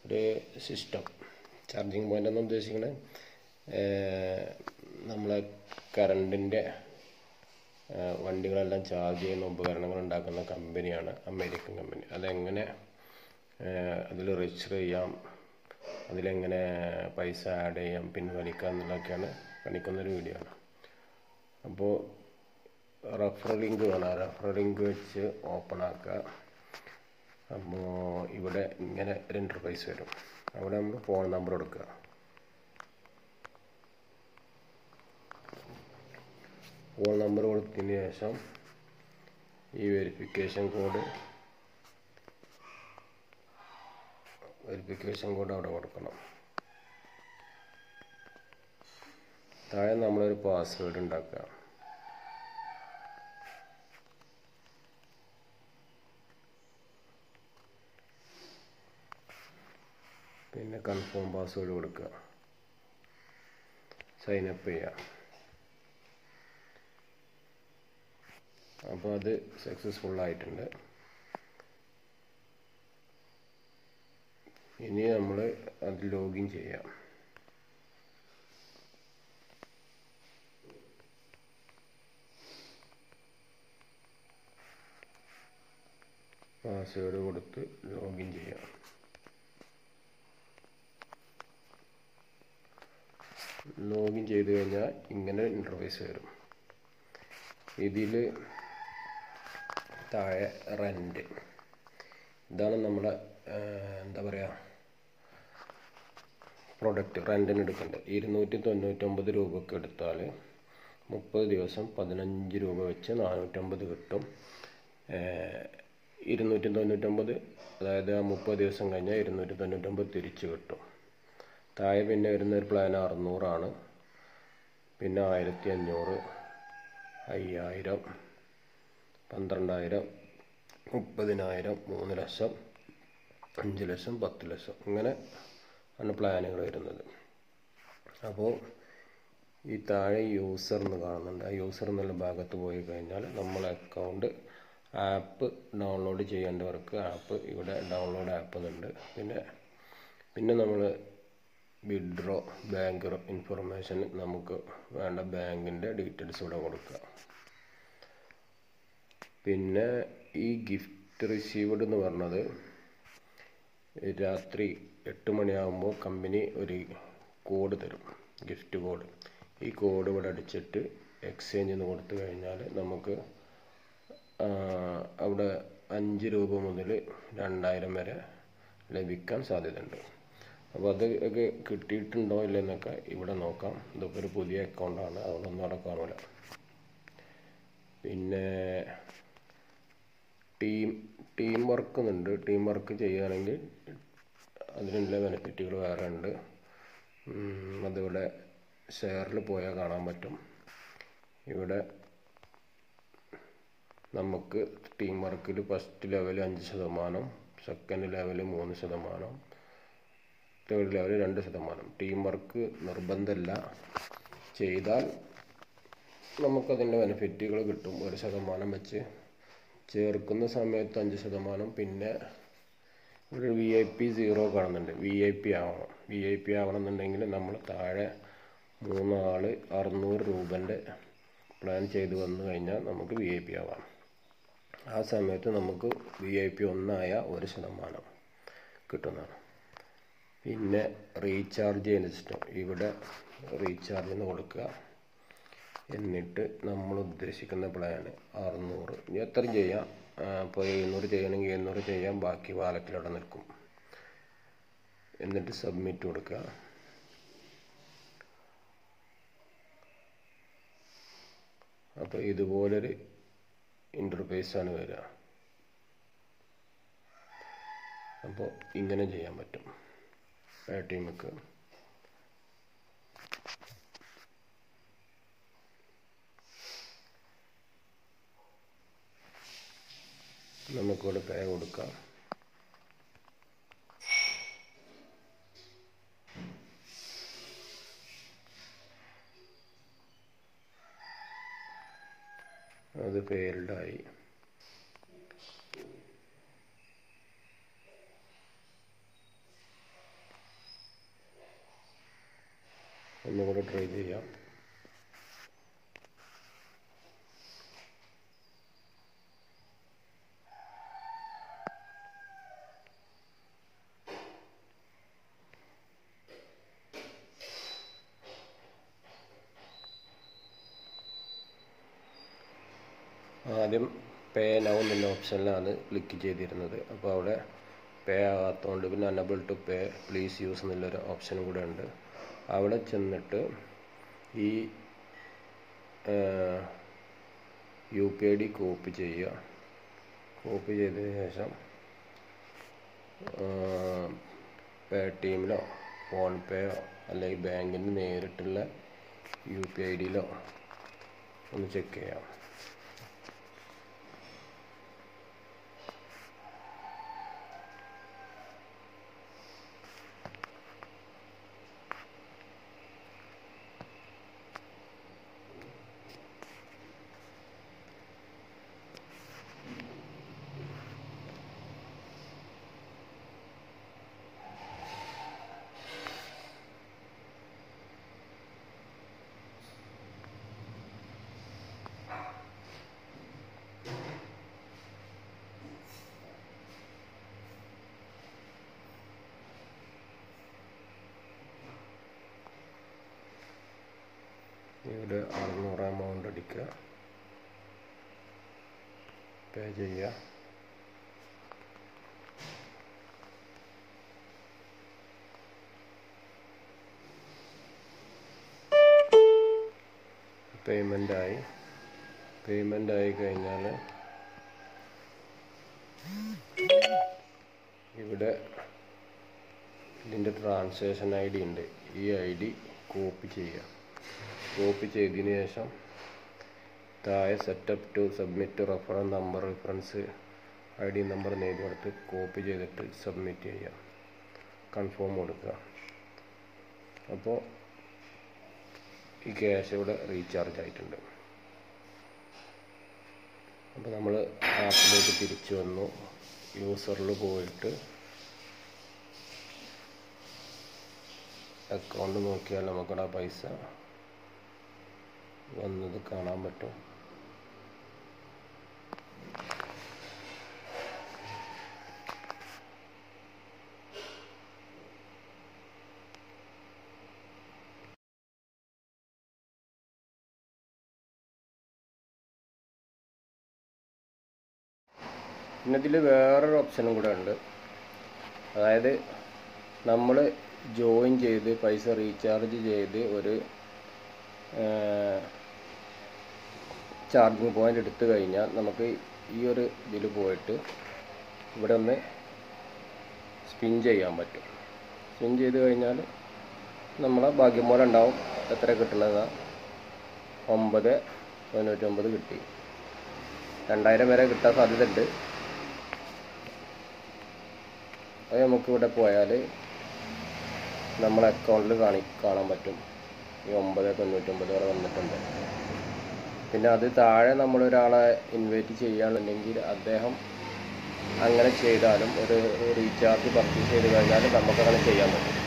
ഒരു system charging point എന്ന് ഉദ്ദേശിക്കുന്നത് നമ്മളെ കറണ്ടിൻ്റെ വണ്ടികളെല്ലാം ചാർജ് ചെയ്യുന്ന ഉപകരണങ്ങൾ ഉണ്ടാക്കുന്ന കമ്പനിയാണ് അമേരിക്കൻ കമ്പനി അതെങ്ങനെ അതിൽ രജിസ്റ്റർ ചെയ്യാം അതിലെങ്ങനെ പൈസ ആഡ് ചെയ്യാം പിൻവലിക്കാം എന്നുള്ളതൊക്കെയാണ് കാണിക്കുന്നൊരു വീഡിയോ ആണ് അപ്പോൾ റഫർ ലിങ്ക് വേണം ആ റഫർ ലിങ്ക് വെച്ച് ഓപ്പൺ ആക്കുക അപ്പോൾ ഇവിടെ ഇങ്ങനെ ഒരു ഇൻ്റർഫേസ് വരും അവിടെ നമ്മൾ ഫോൺ നമ്പർ കൊടുക്കുക ഫോൺ നമ്പർ കൊടുത്തതിന് ശേഷം ഈ വെരിഫിക്കേഷൻ കോഡ് വെരിഫിക്കേഷൻ കോഡ് അവിടെ കൊടുക്കണം താഴെ നമ്മളൊരു പാസ്വേഡ് ഉണ്ടാക്കുക പിന്നെ കൺഫേം പാസ്വേഡ് കൊടുക്കുക സൈനപ്പ് ചെയ്യുക അപ്പോൾ അത് സക്സസ്ഫുൾ ആയിട്ടുണ്ട് ഇനി നമ്മൾ അത് ലോഗിൻ ചെയ്യാം പാസ്വേഡ് കൊടുത്ത് ലോഗിൻ ചെയ്യാം ലോഗിൻ ചെയ്ത് കഴിഞ്ഞാൽ ഇങ്ങനെ ഇൻ്റർഫേസ് വരും ഇതിൽ താഴെ റെൻ്റ് ഇതാണ് നമ്മളെ എന്താ പറയുക പ്രൊഡക്റ്റ് റെൻറ്റിന് എടുക്കേണ്ടത് ഇരുന്നൂറ്റി തൊണ്ണൂറ്റൊമ്പത് രൂപക്ക് എടുത്താൽ മുപ്പത് ദിവസം പതിനഞ്ച് രൂപ വെച്ച് നാനൂറ്റമ്പത് കിട്ടും ഇരുന്നൂറ്റി തൊണ്ണൂറ്റൊമ്പത് അതായത് ആ മുപ്പത് ദിവസം കഴിഞ്ഞാൽ ഇരുന്നൂറ്റി തൊണ്ണൂറ്റൊമ്പത് തിരിച്ച് കിട്ടും താഴെ പിന്നെ വരുന്ന ഒരു പ്ലാൻ അറുന്നൂറാണ് പിന്നെ ആയിരത്തി അഞ്ഞൂറ് അയ്യായിരം പന്ത്രണ്ടായിരം മുപ്പതിനായിരം മൂന്ന് ലക്ഷം അഞ്ച് ലക്ഷം പത്ത് ലക്ഷം ഇങ്ങനെ ആണ് പ്ലാനുകൾ വരുന്നത് അപ്പോൾ ഈ താഴെ യൂസർ എന്ന് കാണുന്നുണ്ട് ആ യൂസർ എന്നുള്ള ഭാഗത്ത് പോയി കഴിഞ്ഞാൽ നമ്മളെ അക്കൗണ്ട് ആപ്പ് ഡൗൺലോഡ് ചെയ്യേണ്ടവർക്ക് ആപ്പ് ഇവിടെ ഡൗൺലോഡ് ആപ്പ് എന്നുണ്ട് പിന്നെ പിന്നെ നമ്മൾ വിഡ്രോ ബാങ്ക് ഇൻഫർമേഷൻ നമുക്ക് വേണ്ട ബാങ്കിൻ്റെ ഡീറ്റെയിൽസ് ഇവിടെ കൊടുക്കുക പിന്നെ ഈ ഗിഫ്റ്റ് റിസീവ്ഡ് എന്ന് പറഞ്ഞത് രാത്രി എട്ട് മണിയാകുമ്പോൾ കമ്പനി ഒരു കോഡ് തരും ഗിഫ്റ്റ് കോഡ് ഈ കോഡ് ഇവിടെ അടിച്ചിട്ട് എക്സ്ചേഞ്ച് എന്ന് കൊടുത്തു കഴിഞ്ഞാൽ നമുക്ക് അവിടെ അഞ്ച് രൂപ മുതൽ രണ്ടായിരം വരെ ലഭിക്കാൻ സാധ്യതയുണ്ട് അപ്പോൾ അത് ഒക്കെ കിട്ടിയിട്ടുണ്ടോ ഇല്ലെന്നൊക്കെ ഇവിടെ നോക്കാം ഇതൊക്കെ ഒരു പുതിയ അക്കൗണ്ടാണ് അതുകൊണ്ടൊന്നും അവിടെ കാണില്ല പിന്നെ ടീം ടീം വർക്ക് ഉണ്ട് ടീം വർക്ക് ചെയ്യുകയാണെങ്കിൽ അതിനുള്ള ബെനിഫിറ്റുകൾ വേറെ ഉണ്ട് അതിവിടെ ഷെയറിൽ പോയാൽ കാണാൻ പറ്റും ഇവിടെ നമുക്ക് ടീം വർക്കിൽ ഫസ്റ്റ് ലെവൽ അഞ്ച് ശതമാനം സെക്കൻഡ് ലെവൽ മൂന്ന് ശതമാനം തേർഡ് ലെവൽ രണ്ട് ശതമാനം ടീം വർക്ക് നിർബന്ധമല്ല ചെയ്താൽ നമുക്കതിൻ്റെ ബെനിഫിറ്റുകൾ കിട്ടും ഒരു ശതമാനം വെച്ച് ചേർക്കുന്ന സമയത്ത് അഞ്ച് ശതമാനം പിന്നെ ഒരു വി ഐ പി സീറോ കാണുന്നുണ്ട് വി ഐ പി ആവണം വി ഐ പി ആവണമെന്നുണ്ടെങ്കിൽ നമ്മൾ താഴെ മൂന്നാൾ അറുന്നൂറ് രൂപൻ്റെ പ്ലാൻ ചെയ്ത് വന്നു കഴിഞ്ഞാൽ നമുക്ക് വി ഐ പി ആവാം ആ സമയത്ത് നമുക്ക് വി ഐ പി ഒന്നായ ഒരു ശതമാനം കിട്ടുന്നതാണ് പിന്നെ റീചാർജ് ചെയ്യുന്ന സിസ്റ്റം ഇവിടെ റീചാർജ് എന്ന് കൊടുക്കുക എന്നിട്ട് നമ്മൾ ഉദ്ദേശിക്കുന്ന പ്ലാന് അറുന്നൂറ് ഇനി എത്രയും ചെയ്യാം ഇപ്പോൾ എഴുന്നൂറ് ചെയ്യണമെങ്കിൽ എഴുന്നൂറ് ചെയ്യാം ബാക്കി വാലറ്റിലവിടെ നിൽക്കും എന്നിട്ട് സബ്മിറ്റ് കൊടുക്കുക അപ്പോൾ ഇതുപോലൊരു ഇൻ്റർഫേസാണ് വരിക അപ്പോൾ ഇങ്ങനെ ചെയ്യാൻ പറ്റും എ ടി എമ്മക്ക് നമുക്കിവിടെ പേ കൊടുക്കാം അത് ഫെയിൽഡായി ഒന്നുകൂടെ ട്രൈ ചെയ്യാം ആദ്യം പേ നൗ എന്നുള്ള ഓപ്ഷനിലാണ് ക്ലിക്ക് ചെയ്തിരുന്നത് അപ്പോൾ അവിടെ പേ ആകാത്തതുകൊണ്ട് പിന്നെ enable to pay please use എന്നുള്ളൊരു ഓപ്ഷനും കൂടെ ഉണ്ട് അവിടെ ചെന്നിട്ട് ഈ U P I D copy ചെയ്യുക കോപ്പി ചെയ്തതിന് ശേഷം പേ ടീമിലോ ഫോൺ പേയോ അല്ലെങ്കിൽ ബാങ്കിന് നേരിട്ടുള്ള യു പി ഐ ഡിയിലോ ഒന്ന് ചെക്ക് ചെയ്യാം ഇവിടെ അറുന്നൂറ് എമൗണ്ട് അടിക്കുക പേ ചെയ്യുക പേയ്മെൻ്റ് ആയി പേയ്മെൻ്റ് ആയി കഴിഞ്ഞാൽ ഇവിടെ ഇതിൻ്റെ ട്രാൻസാക്ഷൻ ഐ ഡി ഉണ്ട് ഈ ഐ ഡി കോപ്പി ചെയ്യുക കോപ്പി ചെയ്തതിന് ശേഷം താഴെ setup to submit reference number reference I D number എഴുതി കൊടുത്ത് കോപ്പി ചെയ്തിട്ട് സബ്മിറ്റ് ചെയ്യുക കൺഫേം കൊടുക്കുക അപ്പോൾ ഈ ക്യാഷ് ഇവിടെ റീചാർജ് ആയിട്ടുണ്ട് അപ്പോൾ നമ്മൾ ആപ്പിലേക്ക് തിരിച്ചു വന്നു യൂസറിൽ പോയിട്ട് അക്കൗണ്ട് നോക്കിയാൽ നമുക്കിവിടെ പൈസ വന്നത് കാണാൻ പറ്റും പിന്നെ ഇതിൽ വേറൊരു ഓപ്ഷനും കൂടെ ഉണ്ട് അതായത് നമ്മൾ ജോയിൻ ചെയ്ത് പൈസ റീചാർജ് ചെയ്ത് ഒരു ചാർജിങ് പോയിന്റ് എടുത്തു കഴിഞ്ഞാൽ നമുക്ക് ഈ ഒരു ഇതിൽ പോയിട്ട് ഇവിടെ ഒന്ന് സ്പിൻ ചെയ്യാൻ പറ്റും സ്പിൻ ചെയ്ത് കഴിഞ്ഞാൽ നമ്മളെ ഭാഗ്യം പോലെ ഉണ്ടാവും എത്ര കിട്ടുന്നത് ഒമ്പത് തൊണ്ണൂറ്റൊമ്പത് കിട്ടി രണ്ടായിരം വരെ കിട്ടാൻ സാധ്യതയുണ്ട് അത് നമുക്ക് ഇവിടെ പോയാൽ നമ്മളെ അക്കൗണ്ടിൽ കാണി കാണാൻ പറ്റും ഈ ഒമ്പത് തൊണ്ണൂറ്റൊമ്പത് വരെ വന്നിട്ടുണ്ട് പിന്നെ അത് താഴെ നമ്മളൊരാളെ ഇൻവൈറ്റ് ചെയ്യുകയാണെന്നുണ്ടെങ്കിൽ അദ്ദേഹം അങ്ങനെ ചെയ്താലും ഒരു റീചാർജ് പർച്ചേസ് ചെയ്ത് കഴിഞ്ഞാൽ നമുക്കങ്ങനെ ചെയ്യാൻ പറ്റും